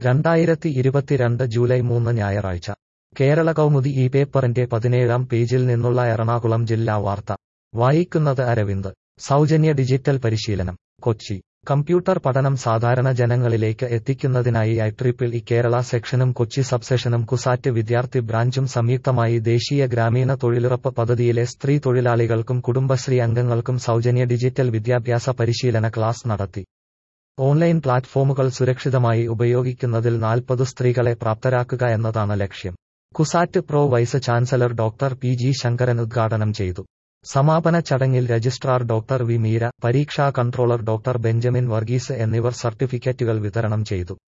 രണ്ടായിരത്തി ഇരുപത്തിരണ്ട് ജൂലൈ മൂന്ന് ഞായറാഴ്ച കേരള കൗമുദി ഈ പേപ്പറിന്റെ പതിനേഴാം പേജിൽ നിന്നുള്ള എറണാകുളം ജില്ലാ വാർത്ത വായിക്കുന്നത് അരവിന്ദ് സൗജന്യ ഡിജിറ്റൽ പരിശീലനം കൊച്ചി കമ്പ്യൂട്ടർ പഠനം സാധാരണ ജനങ്ങളിലേക്ക് എത്തിക്കുന്നതിനായി ഐ ട്രിപ്പിൾ ഇ കേരള സെക്ഷനും കൊച്ചി സബ്സെഷനും കുസാറ്റ് വിദ്യാർത്ഥി ബ്രാഞ്ചും സംയുക്തമായി ദേശീയ ഗ്രാമീണ തൊഴിലുറപ്പ് പദ്ധതിയിലെ സ്ത്രീ തൊഴിലാളികൾക്കും കുടുംബശ്രീ അംഗങ്ങൾക്കും സൗജന്യ ഡിജിറ്റൽ വിദ്യാഭ്യാസ പരിശീലന ക്ലാസ് നടത്തി ഓൺലൈൻ പ്ലാറ്റ്ഫോമുകൾ സുരക്ഷിതമായി ഉപയോഗിക്കുന്നതിൽ നാൽപ്പത് സ്ത്രീകളെ പ്രാപ്തരാക്കുക എന്നതാണ് ലക്ഷ്യം CUSAT pro vice chancellor doctor P G Sankaran ഉദ്ഘാടനം ചെയ്തു സമാപന ചടങ്ങിൽ രജിസ്ട്രാർ ഡോക്ടർ വി മീര പരീക്ഷാ കൺട്രോളർ ഡോക്ടർ ബെഞ്ചമിൻ വർഗീസ് എന്നിവർ സർട്ടിഫിക്കറ്റുകൾ വിതരണം ചെയ്തു